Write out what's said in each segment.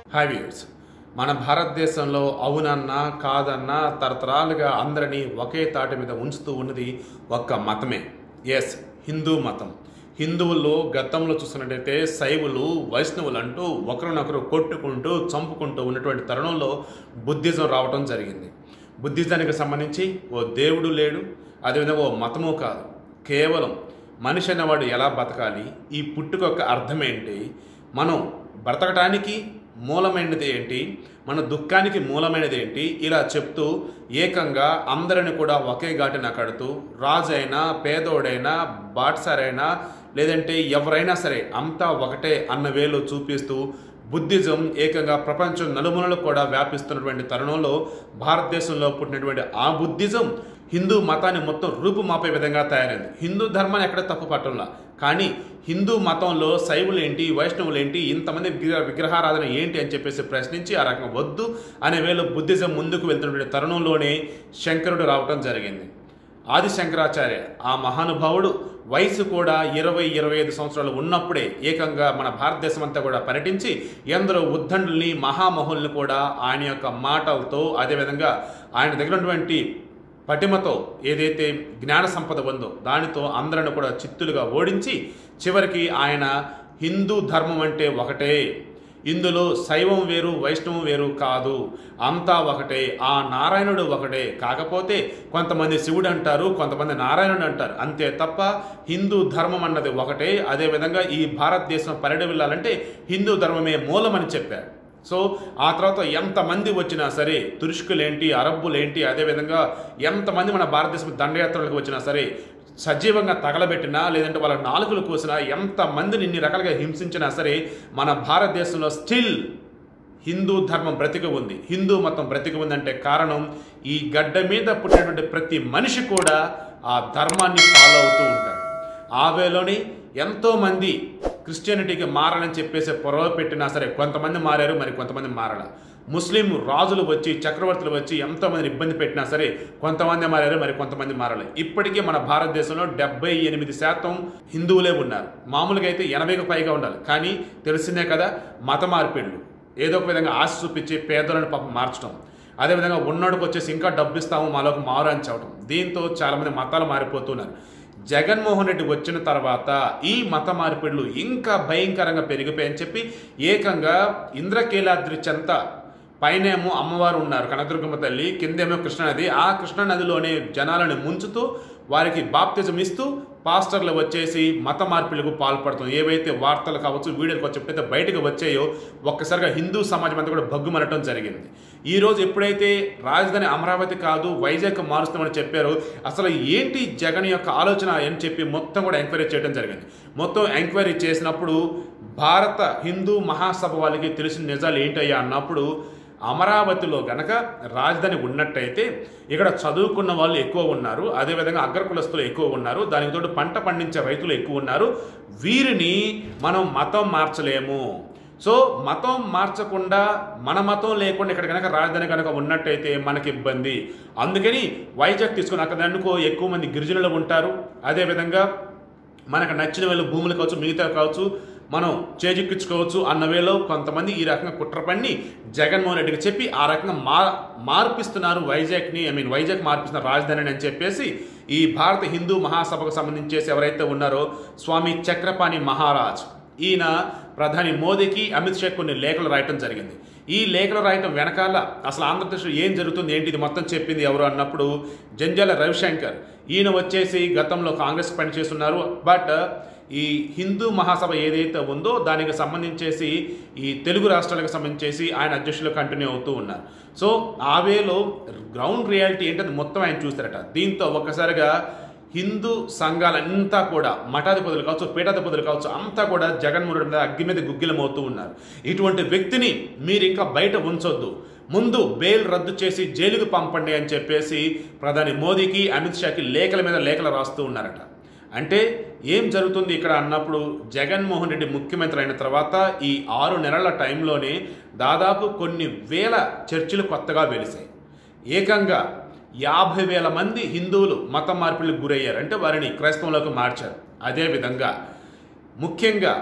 hi viewers మన భారతదేశంలో అవునన్నా కాదన్నా తరతరాలుగా అందరినీ ఒకే తాటి మీద ఉంచుతూ ఉన్నది ఒక్క మతమే ఎస్ హిందూ మతం హిందువుల్లో గతంలో చూసినట్టయితే శైవులు వైష్ణవులు అంటూ ఒకరినొకరు కొట్టుకుంటూ చంపుకుంటూ ఉన్నటువంటి తరుణంలో బుద్ధిజం రావటం జరిగింది బుద్ధిజానికి సంబంధించి ఓ దేవుడు లేడు అదేవిధంగా ఓ మతము కాదు కేవలం మనిషి అనేవాడు ఎలా బతకాలి ఈ పుట్టుక యొక్క అర్థం ఏంటి మనం బ్రతకటానికి మూలమైనది ఏంటి మన దుఃఖానికి మూలమైనది ఏంటి ఇలా చెప్తూ ఏకంగా అందరిని కూడా ఒకే ఘాటిన కడుతూ రాజైనా పేదోడైనా బాట్సారైనా లేదంటే ఎవరైనా సరే అంతా ఒకటే అన్న వేలో చూపిస్తూ బుద్ధిజం ఏకంగా ప్రపంచం నలుమూలలు కూడా వ్యాపిస్తున్నటువంటి తరుణంలో భారతదేశంలో పుట్టినటువంటి ఆ బుద్ధిజం హిందూ మతాన్ని మొత్తం రూపుమాపే విధంగా తయారైంది హిందూ ధర్మాన్ని ఎక్కడ తప్పు పట్టంలా కానీ హిందూ మతంలో శైవులు ఏంటి వైష్ణవులు ఏంటి ఇంతమంది విగ్రహ విగ్రహారాధన ఏంటి అని చెప్పేసి ప్రశ్నించి ఆ రకంగా వద్దు అనే వేళ బుద్ధిజం ముందుకు వెళ్తున్నటువంటి తరుణంలోనే శంకరుడు రావటం జరిగింది ఆది శంకరాచార్య ఆ మహానుభావుడు వయసు కూడా ఇరవై ఇరవై ఐదు సంవత్సరాలు ఉన్నప్పుడే ఏకంగా మన భారతదేశం అంతా కూడా పర్యటించి ఎందరో ఉద్దండుల్ని మహామహుల్ని కూడా ఆయన యొక్క మాటలతో అదేవిధంగా ఆయన దగ్గర ఉన్నటువంటి పటిమతో ఏదైతే జ్ఞాన సంపద ఉందో దానితో అందరిని కూడా చిత్తులుగా ఓడించి చివరికి ఆయన హిందూ ధర్మం అంటే ఒకటే ఇందులో శైవం వేరు వైష్ణవం వేరు కాదు అంతా ఒకటే ఆ నారాయణుడు ఒకటే కాకపోతే కొంతమంది శివుడు అంటారు కొంతమంది నారాయణుడు అంటారు అంతే తప్ప హిందూ ధర్మం అన్నది ఒకటే అదేవిధంగా ఈ భారతదేశం పర్యటన వెళ్ళాలంటే హిందూ ధర్మమే మూలమని చెప్పారు సో ఆ తర్వాత ఎంతమంది వచ్చినా సరే తురుష్కులేంటి అరబ్బులేంటి అదేవిధంగా ఎంతమంది మన భారతదేశం దండయాత్రలకు వచ్చినా సరే సజీవంగా తగలబెట్టినా లేదంటే వాళ్ళ నాలుకలు కోసినా ఎంతమందిని ఇన్ని రకాలుగా హింసించినా సరే మన భారతదేశంలో స్టిల్ హిందూ ధర్మం బ్రతిక ఉంది హిందూ మతం బ్రతిక ఉందంటే కారణం ఈ గడ్డ మీద పుట్టినటువంటి ప్రతి మనిషి కూడా ఆ ధర్మాన్ని ఫాలో అవుతూ ఉంటాడు ఆ వేలోని ఎంతోమంది క్రిస్టియానిటీకి మారాలని చెప్పేసి పొరవ పెట్టినా సరే కొంతమంది మారారు మరి కొంతమంది మారల ముస్లిం రాజులు వచ్చి చక్రవర్తులు వచ్చి ఎంతోమంది ఇబ్బంది పెట్టినా సరే కొంతమంది మారారు మరి కొంతమంది మారలే ఇప్పటికీ మన భారతదేశంలో డెబ్బై ఎనిమిది శాతం హిందువులే ఉన్నారు మామూలుగా అయితే ఎనభైకి పైగా ఉండాలి కానీ తెలిసిందే కదా మత మార్పిళ్ళు ఏదో ఒక విధంగా ఆశ చూపించి పేదలను పాపం మార్చడం అదేవిధంగా ఉన్నోడికి వచ్చేసి ఇంకా డబ్బు ఇస్తాము మాలోకి మారు అని చెప్పడం దీంతో చాలామంది మతాలు మారిపోతున్నారు జగన్మోహన్ రెడ్డి వచ్చిన తర్వాత ఈ మత మార్పిడులు ఇంకా భయంకరంగా పెరిగిపోయాయని చెప్పి ఏకంగా ఇంద్రకీలాద్రి చెంత పైనేమో అమ్మవారు ఉన్నారు కనదుర్గమ్మ తల్లి కిందేమో కృష్ణానది ఆ కృష్ణానదిలోనే జనాలను ముంచుతూ వారికి బాప్తిజం ఇస్తూ పాస్టర్లు వచ్చేసి మత మార్పిడులకు పాల్పడుతుంది ఏవైతే వార్తలు కావచ్చు వీడియోలు కావచ్చు ఎప్పుడైతే బయటకు వచ్చాయో ఒక్కసారిగా హిందూ సమాజం అంతా కూడా భగ్గుమనటం జరిగింది ఈ రోజు ఎప్పుడైతే రాజధాని అమరావతి కాదు వైజాగ్ మారుస్తామని చెప్పారో అసలు ఏంటి జగన్ యొక్క ఆలోచన అని చెప్పి మొత్తం కూడా ఎంక్వైరీ చేయడం జరిగింది మొత్తం ఎంక్వైరీ చేసినప్పుడు భారత హిందూ మహాసభ వాళ్ళకి తెలిసిన నిజాలు ఏంటయ్యా అన్నప్పుడు అమరావతిలో గనక రాజధాని ఉన్నట్టయితే ఇక్కడ చదువుకున్న వాళ్ళు ఎక్కువ ఉన్నారు అదేవిధంగా అగ్రకులస్తులు ఎక్కువ ఉన్నారు దానికి తోడు పంట పండించే రైతులు ఎక్కువ ఉన్నారు వీరిని మనం మతం మార్చలేము సో మతం మార్చకుండా మన మతం లేకుండా ఇక్కడ కనుక రాజధాని కనుక ఉన్నట్టయితే మనకి ఇబ్బంది అందుకని వైజాగ్ తీసుకుని అక్కడ అనుకో ఎక్కువ మంది గిరిజనులు ఉంటారు అదేవిధంగా మనకు నచ్చిన వేళ భూములు కావచ్చు మిగతా కావచ్చు మనం చేజిక్కించుకోవచ్చు అన్న వేలో కొంతమంది ఈ రకంగా కుట్ర పన్ని జగన్మోహన్ రెడ్డికి చెప్పి ఆ రకంగా మా మార్పిస్తున్నారు వైజాగ్ని ఐ మీన్ వైజాగ్ మార్పిస్తున్నారు రాజధాని అని చెప్పేసి ఈ భారత హిందూ మహాసభకు సంబంధించేసి ఎవరైతే ఉన్నారో స్వామి చక్రపాణి మహారాజ్ ఈయన ప్రధాని మోదీకి అమిత్ షా కొన్ని లేఖలు రాయటం జరిగింది ఈ లేఖలు రాయటం వెనకాల అసలు ఆంధ్రప్రదేశ్లో ఏం జరుగుతుంది ఏంటి ఇది మొత్తం చెప్పింది ఎవరు అన్నప్పుడు జంజాల రవిశంకర్ ఈయన వచ్చేసి గతంలో కాంగ్రెస్ పనిచేస్తున్నారు బట్ ఈ హిందూ మహాసభ ఏదైతే ఉందో దానికి సంబంధించేసి ఈ తెలుగు రాష్ట్రాలకు సంబంధించేసి ఆయన అధ్యక్షులు కంటిన్యూ అవుతూ ఉన్నారు సో ఆ వేలో గ్రౌండ్ రియాలిటీ ఏంటది మొత్తం ఆయన చూస్తారట దీంతో ఒక్కసారిగా హిందూ సంఘాలంతా కూడా మఠాధిపతులు కావచ్చు పీఠాధిపతులు కావచ్చు అంతా కూడా జగన్మోహన్ రెడ్డి మీద అగ్గి మీద గుగ్గిలమవుతూ ఉన్నారు ఇటువంటి వ్యక్తిని మీరు ఇంకా బయట ఉంచొద్దు ముందు బెయిల్ రద్దు చేసి జైలుకు పంపండి అని చెప్పేసి ప్రధాని మోదీకి అమిత్ షాకి లేఖల మీద లేఖలు రాస్తూ ఉన్నారట అంటే ఏం జరుగుతుంది ఇక్కడ అన్నప్పుడు జగన్మోహన్ రెడ్డి ముఖ్యమంత్రి అయిన తర్వాత ఈ ఆరు నెలల టైంలోనే దాదాపు కొన్ని వేల చర్చిలు కొత్తగా వెలిసాయి ఏకంగా యాభై వేల మంది హిందువులు మత మార్పిడికి గురయ్యారు అంటే వారిని క్రైస్తవంలోకి మార్చారు అదేవిధంగా ముఖ్యంగా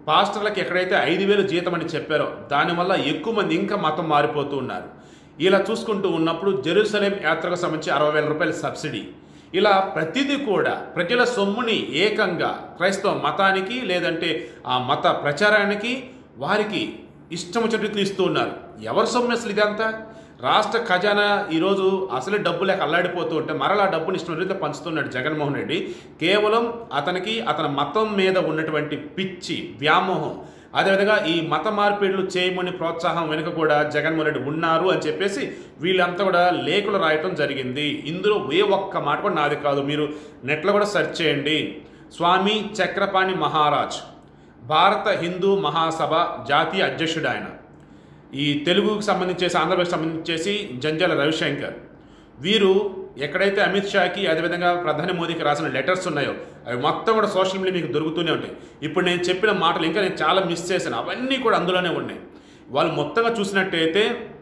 పాస్టర్లకు ఎక్కడైతే ఐదు వేలు జీతం అని చెప్పారో దానివల్ల ఎక్కువ మంది ఇంకా మతం మారిపోతూ ఉన్నారు ఇలా చూసుకుంటూ ఉన్నప్పుడు జెరూసలేం యాత్రకు సంబంధించి అరవై వేల రూపాయల సబ్సిడీ ఇలా ప్రతిదీ కూడా ప్రజల సొమ్ముని ఏకంగా క్రైస్తవ మతానికి లేదంటే ఆ మత ప్రచారానికి వారికి ఇష్టం వచ్చినట్టు ఇస్తూ ఉన్నారు ఎవరి సొమ్ము అసలు ఇదంతా రాష్ట్ర ఖజానా ఈరోజు అసలు డబ్బు లేక అల్లాడిపోతూ ఉంటే మరలా డబ్బుని ఇష్టం రీతిలో పంచుతున్నాడు జగన్మోహన్ రెడ్డి కేవలం అతనికి అతని మతం మీద ఉన్నటువంటి పిచ్చి వ్యామోహం అదేవిధంగా ఈ మత మార్పిడులు చేయమని ప్రోత్సాహం వెనుక కూడా జగన్మోహన్ రెడ్డి ఉన్నారు అని చెప్పేసి వీళ్ళంతా కూడా లేఖలు రాయటం జరిగింది ఇందులో ఏ ఒక్క మాట కూడా నాది కాదు మీరు నెట్లో కూడా సెర్చ్ చేయండి స్వామి చక్రపాణి మహారాజ్ భారత హిందూ మహాసభ జాతీయ అధ్యక్షుడు ఆయన ఈ తెలుగుకు సంబంధించేసి ఆంధ్రప్రదేశ్ సంబంధించేసి జంజాల రవిశంకర్ వీరు ఎక్కడైతే అమిత్ షాకి అదేవిధంగా ప్రధాని మోదీకి రాసిన లెటర్స్ ఉన్నాయో అవి మొత్తం కూడా సోషల్ మీడియా మీకు దొరుకుతూనే ఉంటాయి ఇప్పుడు నేను చెప్పిన మాటలు ఇంకా నేను చాలా మిస్ చేశాను అవన్నీ కూడా అందులోనే ఉన్నాయి వాళ్ళు మొత్తంగా చూసినట్టయితే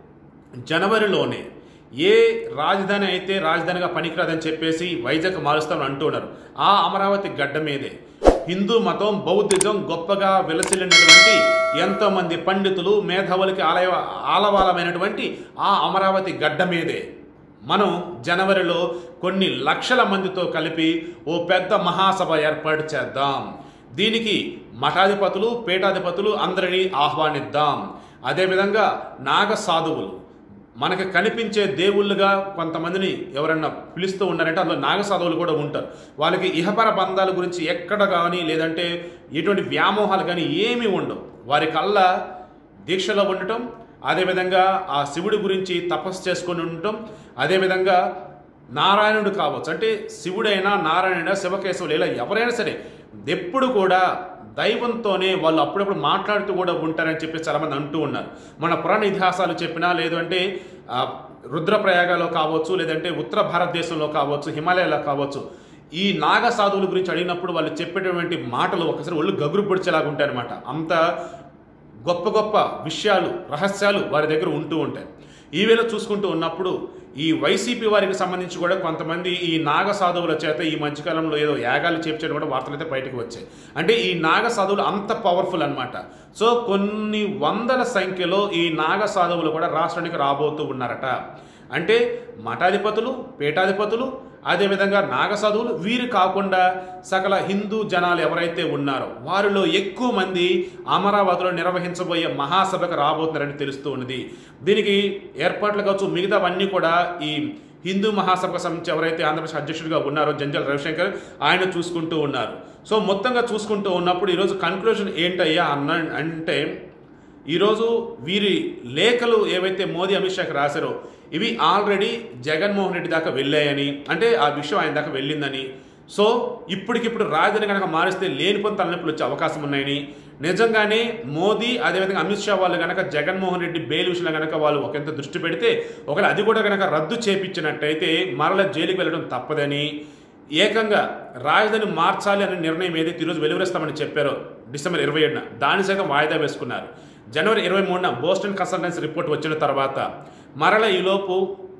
జనవరిలోనే ఏ రాజధాని అయితే రాజధానిగా పనికిరాదని చెప్పేసి వైజాగ్ మారుస్తామని అంటున్నారు ఆ అమరావతి గడ్డ మీదే హిందూ మతం బౌద్ధిజం గొప్పగా విలసిల్లినటువంటి ఎంతో మంది పండితులు మేధావులకి ఆలయ ఆలవాలమైనటువంటి ఆ అమరావతి గడ్డ మీదే మనం జనవరిలో కొన్ని లక్షల మందితో కలిపి ఓ పెద్ద మహాసభ ఏర్పాటు చేద్దాం దీనికి మఠాధిపతులు పీఠాధిపతులు అందరినీ ఆహ్వానిద్దాం అదేవిధంగా నాగ సాధువులు మనకు కనిపించే దేవుళ్ళుగా కొంతమందిని ఎవరన్నా పిలుస్తూ ఉన్నారంటే అందులో నాగ సాధువులు కూడా ఉంటారు వాళ్ళకి ఇహపర బంధాల గురించి ఎక్కడ కానీ లేదంటే ఎటువంటి వ్యామోహాలు కానీ ఏమీ ఉండవు వారి కల్లా దీక్షలో ఉండటం అదేవిధంగా ఆ శివుడి గురించి తపస్సు చేసుకొని ఉండటం అదేవిధంగా నారాయణుడు కావచ్చు అంటే శివుడైనా నారాయణుడైనా శివకేశవులు ఇలా ఎవరైనా సరే ఎప్పుడు కూడా దైవంతోనే వాళ్ళు అప్పుడప్పుడు మాట్లాడుతూ కూడా ఉంటారని చెప్పి చాలామంది అంటూ ఉన్నారు మన పురాణ ఇతిహాసాలు చెప్పినా లేదు అంటే ఆ, రుద్రప్రయాగలో కావచ్చు లేదంటే ఉత్తర భారతదేశంలో కావచ్చు హిమాలయాలో కావచ్చు ఈ నాగ సాధువుల గురించి అడిగినప్పుడు వాళ్ళు చెప్పేటటువంటి మాటలు ఒకసారి ఒళ్ళు గగురు పొడిచేలాగా ఉంటాయన్నమాట అంత గొప్ప గొప్ప విషయాలు రహస్యాలు వారి దగ్గర ఉంటూ ఉంటాయి ఈ వేళ చూసుకుంటూ ఉన్నప్పుడు ఈ వైసీపీ వారికి సంబంధించి కూడా కొంతమంది ఈ నాగ సాధువుల చేత ఈ మధ్యకాలంలో ఏదో యాగాలు చేపించడం కూడా వార్తలు అయితే బయటకు వచ్చాయి అంటే ఈ నాగ సాధువులు అంత పవర్ఫుల్ అన్నమాట సో కొన్ని వందల సంఖ్యలో ఈ నాగ సాధువులు కూడా రాష్ట్రానికి రాబోతూ ఉన్నారట అంటే మఠాధిపతులు పీఠాధిపతులు అదేవిధంగా నాగసాధువులు వీరు కాకుండా సకల హిందూ జనాలు ఎవరైతే ఉన్నారో వారిలో ఎక్కువ మంది అమరావతిలో నిర్వహించబోయే మహాసభకు రాబోతున్నారని తెలుస్తూ ఉన్నది దీనికి ఏర్పాట్లు కావచ్చు మిగతావన్నీ కూడా ఈ హిందూ మహాసభకు సంబంధించి ఎవరైతే ఆంధ్రప్రదేశ్ అధ్యక్షుడిగా ఉన్నారో జంజాల రవిశంకర్ ఆయన చూసుకుంటూ ఉన్నారు సో మొత్తంగా చూసుకుంటూ ఉన్నప్పుడు ఈరోజు కన్క్లూజన్ ఏంటయ్యా అన్న అంటే ఈరోజు వీరి లేఖలు ఏవైతే మోదీ అమిత్ షాకి రాశారో ఇవి ఆల్రెడీ జగన్మోహన్ రెడ్డి దాకా వెళ్ళాయని అంటే ఆ విషయం ఆయన దాకా వెళ్ళిందని సో ఇప్పటికిప్పుడు రాజధాని కనుక మారిస్తే లేనిపోని తలనొప్పులు వచ్చే అవకాశం ఉన్నాయని నిజంగానే మోదీ అదేవిధంగా అమిత్ షా వాళ్ళు కనుక జగన్మోహన్ రెడ్డి బెయిల్ విషయంలో కనుక వాళ్ళు ఒకంత దృష్టి పెడితే ఒకవేళ అది కూడా కనుక రద్దు చేపించినట్టయితే మరల జైలుకి వెళ్ళడం తప్పదని ఏకంగా రాజధాని మార్చాలి అనే నిర్ణయం ఏదైతే ఈరోజు వెలువరిస్తామని చెప్పారో డిసెంబర్ ఇరవై ఏడున దాని సైతం వాయిదా వేసుకున్నారు జనవరి ఇరవై మూడున బోస్టన్ కన్సల్టెన్సీ రిపోర్ట్ వచ్చిన తర్వాత మరల ఈలోపు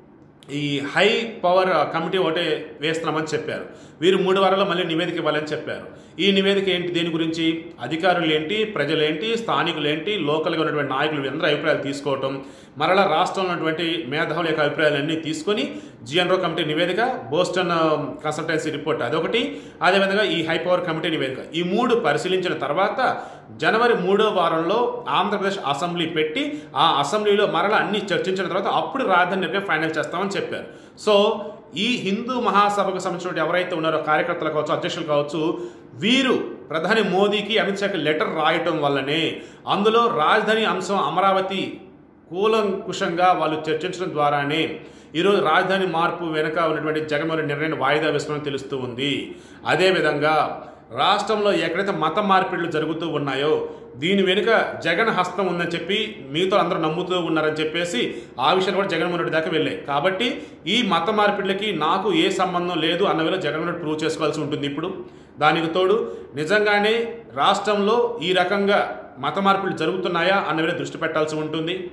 ఈ హై పవర్ కమిటీ ఒకటే వేస్తున్నామని చెప్పారు వీరు మూడు వారాల్లో మళ్ళీ నివేదిక ఇవ్వాలని చెప్పారు ఈ నివేదిక ఏంటి దేని గురించి అధికారులు ఏంటి ప్రజలేంటి స్థానికులు ఏంటి లోకల్గా ఉన్నటువంటి నాయకులు అందరూ అభిప్రాయాలు తీసుకోవటం మరలా రాష్ట్రంలో ఉన్నటువంటి మేధావుల యొక్క అభిప్రాయాలన్నీ తీసుకొని జిఎన్రో కమిటీ నివేదిక బోస్టన్ కన్సల్టెన్సీ రిపోర్ట్ అదొకటి అదేవిధంగా ఈ హై పవర్ కమిటీ నివేదిక ఈ మూడు పరిశీలించిన తర్వాత జనవరి మూడో వారంలో ఆంధ్రప్రదేశ్ అసెంబ్లీ పెట్టి ఆ అసెంబ్లీలో మరలా అన్ని చర్చించిన తర్వాత అప్పుడు రాజధాని నిర్ణయం ఫైనల్ చేస్తామని చెప్పారు సో ఈ హిందూ మహాసభకు సంబంధించిన ఎవరైతే ఉన్నారో కార్యకర్తలు కావచ్చు అధ్యక్షులు కావచ్చు వీరు ప్రధాని మోదీకి అమిత్ షాకి లెటర్ రాయటం వల్లనే అందులో రాజధాని అంశం అమరావతి కూలంకుషంగా వాళ్ళు చర్చించడం ద్వారానే ఈరోజు రాజధాని మార్పు వెనుక ఉన్నటువంటి జగన్మోహన్ రెడ్డి నిర్ణయాన్ని వాయిదా వేసుకోవడం తెలుస్తూ ఉంది అదేవిధంగా రాష్ట్రంలో ఎక్కడైతే మత మార్పిడులు జరుగుతూ ఉన్నాయో దీని వెనుక జగన్ హస్తం ఉందని చెప్పి మిగతా అందరూ నమ్ముతూ ఉన్నారని చెప్పేసి ఆ విషయాలు కూడా జగన్మోహన్ రెడ్డి దాకా వెళ్ళాయి కాబట్టి ఈ మత మార్పిడులకి నాకు ఏ సంబంధం లేదు అన్న వేళ జగన్మోహన్ రెడ్డి ప్రూవ్ చేసుకోవాల్సి ఉంటుంది ఇప్పుడు దానికి తోడు నిజంగానే రాష్ట్రంలో ఈ రకంగా మత మార్పులు జరుగుతున్నాయా అన్న వేళ దృష్టి పెట్టాల్సి ఉంటుంది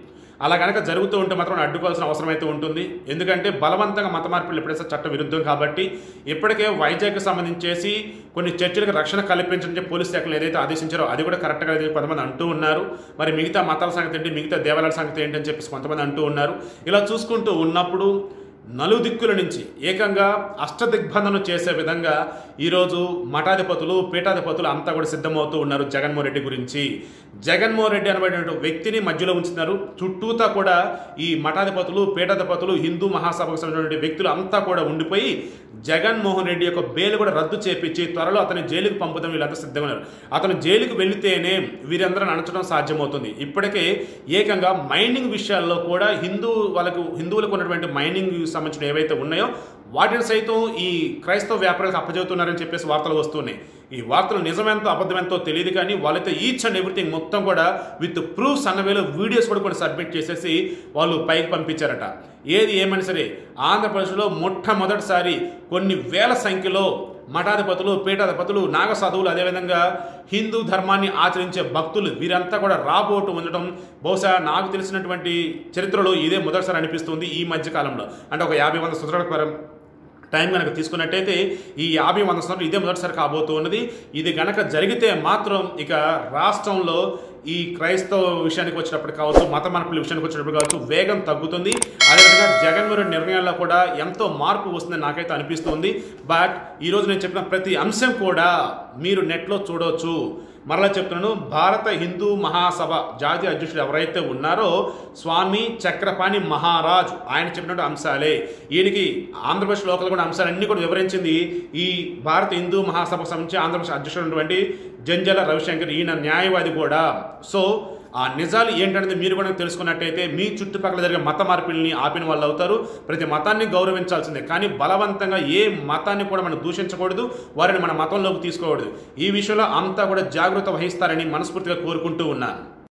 అలా కనుక జరుగుతూ ఉంటే మాత్రం అడ్డుకోవాల్సిన అవసరం అయితే ఉంటుంది ఎందుకంటే బలవంతంగా మత మార్పులు ఎప్పుడైతే చట్ట విరుద్ధం కాబట్టి ఇప్పటికే వైజాగ్కి సంబంధించేసి కొన్ని చర్చలకు రక్షణ కల్పించని చెప్పి పోలీస్ శాఖలు ఏదైతే ఆదేశించారో అది కూడా కరెక్ట్గా లేదు కొంతమంది అంటూ ఉన్నారు మరి మిగతా మతాల సంగతి ఏంటి మిగతా దేవాలయాల సంగతి ఏంటి అని చెప్పేసి కొంతమంది అంటూ ఉన్నారు ఇలా చూసుకుంటూ ఉన్నప్పుడు నలుదిక్కుల నుంచి ఏకంగా అష్టదిగ్బంధనం చేసే విధంగా ఈరోజు మఠాధిపతులు పీఠాధిపతులు అంతా కూడా సిద్ధమవుతూ ఉన్నారు జగన్మోహన్ రెడ్డి గురించి జగన్మోహన్ రెడ్డి అనబడిన వ్యక్తిని మధ్యలో ఉంచుతున్నారు చుట్టూతా కూడా ఈ మఠాధిపతులు పీఠాధిపతులు హిందూ మహాసభకు సంబంధించిన వ్యక్తులు అంతా కూడా ఉండిపోయి జగన్మోహన్ రెడ్డి యొక్క బెయిల్ కూడా రద్దు చేపించి త్వరలో అతని జైలుకు పంపుదాం వీళ్ళంతా సిద్ధంగా ఉన్నారు అతను జైలుకు వెళితేనే వీరందరూ అణచడం సాధ్యమవుతుంది ఇప్పటికే ఏకంగా మైనింగ్ విషయాల్లో కూడా హిందూ వాళ్ళకు హిందువులకు ఉన్నటువంటి మైనింగ్ సంబంధించిన ఏవైతే ఉన్నాయో వాటిని సైతం ఈ క్రైస్తవ వ్యాపారులకు అప్పచెబుతున్నారని చెప్పేసి వార్తలు వస్తున్నాయి ఈ వార్తలు నిజమెంతో అబద్ధమెంతో తెలియదు కానీ వాళ్ళైతే ఈచ్ అండ్ ఎవ్రీథింగ్ మొత్తం కూడా విత్ ప్రూఫ్స్ అన్నవేలో వీడియోస్ కూడా కొన్ని సబ్మిట్ చేసేసి వాళ్ళు పైకి పంపించారట ఏది ఏమైనా సరే ఆంధ్రప్రదేశ్లో మొట్టమొదటిసారి కొన్ని వేల సంఖ్యలో మఠాధిపతులు పీఠాధిపతులు నాగసాధువులు అదేవిధంగా హిందూ ధర్మాన్ని ఆచరించే భక్తులు వీరంతా కూడా రాబోటు ఉండటం బహుశా నాకు తెలిసినటువంటి చరిత్రలో ఇదే మొదటిసారి అనిపిస్తుంది ఈ మధ్య కాలంలో అంటే ఒక యాభై వంద సంవత్సరాల క్రితం టైం కనుక తీసుకున్నట్టయితే ఈ యాభై వంద సంవత్సరాలు ఇదే మొదటిసారి కాబోతూ ఉన్నది ఇది గనక జరిగితే మాత్రం ఇక రాష్ట్రంలో ఈ క్రైస్తవ విషయానికి వచ్చినప్పుడు కావచ్చు మత మార్పుల విషయానికి వచ్చినప్పుడు కావచ్చు వేగం తగ్గుతుంది అదేవిధంగా జగన్మోహన్ రెడ్డి నిర్ణయాల్లో కూడా ఎంతో మార్పు వస్తుందని నాకైతే అనిపిస్తుంది బట్ ఈరోజు నేను చెప్పిన ప్రతి అంశం కూడా మీరు నెట్లో చూడవచ్చు మరలా చెప్తున్నాను భారత హిందూ మహాసభ జాతీయ అధ్యక్షుడు ఎవరైతే ఉన్నారో స్వామి చక్రపాణి మహారాజ్ ఆయన చెప్పినట్టు అంశాలే ఈయనకి ఆంధ్రప్రదేశ్ లోకల్ కూడా అంశాలన్నీ కూడా వివరించింది ఈ భారత హిందూ మహాసభకు సంబంధించి ఆంధ్రప్రదేశ్ అధ్యక్షుడు ఉన్నటువంటి జంజల రవిశంకర్ ఈయన న్యాయవాది కూడా సో ఆ నిజాలు ఏంటనేది మీరు కూడా తెలుసుకున్నట్టయితే మీ చుట్టుపక్కల జరిగే మత మార్పిడిని ఆపిన వాళ్ళు అవుతారు ప్రతి మతాన్ని గౌరవించాల్సిందే కానీ బలవంతంగా ఏ మతాన్ని కూడా మనం దూషించకూడదు వారిని మన మతంలోకి తీసుకోకూడదు ఈ విషయంలో అంతా కూడా జాగ్రత్త వహిస్తారని మనస్ఫూర్తిగా కోరుకుంటూ ఉన్నాను